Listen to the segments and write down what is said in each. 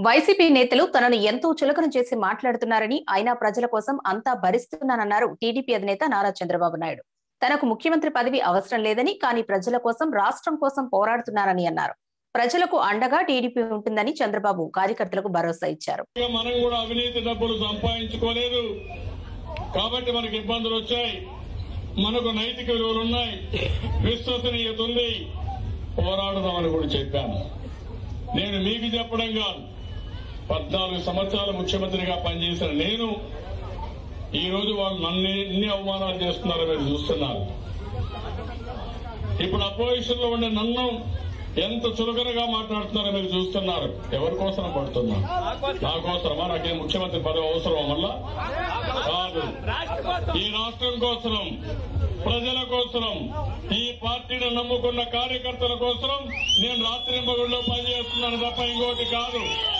YCP నేతలు తనను ఎంతో చులకన చేసి మాట్లాడుతున్నారని అయినా ప్రజల కోసం అంతా భరిస్తున్నానన్నారు టీడీపీ అధినేత నారా చంద్రబాబు నాయుడు తనకు ముఖ్యమంత్రి పదవి అవసరం లేదని కానీ ప్రజల కోసం రాష్ట్రం కోసం పోరాడుతున్నారని అన్నారు ప్రజలకు అండగా టీడీపీ ఉంటుందని చంద్రబాబు కార్యకర్తలకు భరోసా ఇచ్చారు ఇక మనం కూడా అవినీతి డబ్బులు సంపాదించుకోలేదు కాబట్టి మనకి ఇబ్బందులు వచ్చాయి మనకు నైతిక విలువలు ఉన్నాయి విశ్వసనీయత ఉంది పోరాడదామని కూడా చెప్పాను నేను మీకు చెప్పడం కాదు పద్నాలుగు సంవత్సరాలు ముఖ్యమంత్రిగా పనిచేసిన నేను ఈ రోజు వాళ్ళు నన్ను ఎన్ని అవమానాలు చేస్తున్నారో మీరు చూస్తున్నారు ఇప్పుడు అపోజిషన్ లో ఉండే నన్ను ఎంత చులకనగా మాట్లాడుతున్నారో మీరు చూస్తున్నారు ఎవరి కోసం పడుతున్నా నా కోసమా నాకేం ముఖ్యమంత్రి పదవి అవసరం వల్ల కాదు ఈ రాష్ట్రం కోసం ప్రజల కోసం ఈ పార్టీని నమ్ముకున్న కార్యకర్తల కోసం నేను రాత్రి మగుళ్ళు పనిచేస్తున్నాను తప్ప ఇంకోటి కాదు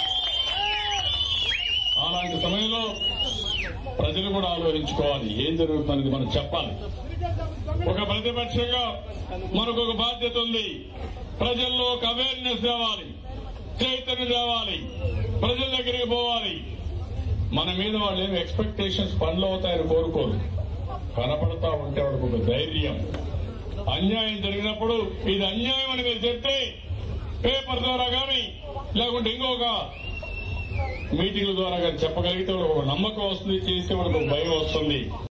అలాంటి సమయంలో ప్రజలు కూడా ఆలోచించుకోవాలి ఏం జరుగుతున్నది మనం చెప్పాలి ఒక ప్రతిపక్షంగా మనకు ఒక బాధ్యత ఉంది ప్రజల్లో ఒక అవేర్నెస్ తేవాలి చైతన్యం తేవాలి ప్రజల దగ్గరికి పోవాలి మన మీద వాళ్ళు ఏమి ఎక్స్పెక్టేషన్స్ పనులు అవుతాయని కోరుకోరు కనపడతా ఉంటే వాళ్ళకు ఒక ధైర్యం అన్యాయం జరిగినప్పుడు ఇది అన్యాయం అని మీరు చెప్తే పేపర్ ద్వారా కానీ లేకుంటే ఇంకొక మీటింగ్ల ద్వారా కానీ చెప్పగలిగితే వాళ్ళకు ఒక నమ్మకం వస్తుంది చేసే వాళ్ళకు ఒక భయం వస్తుంది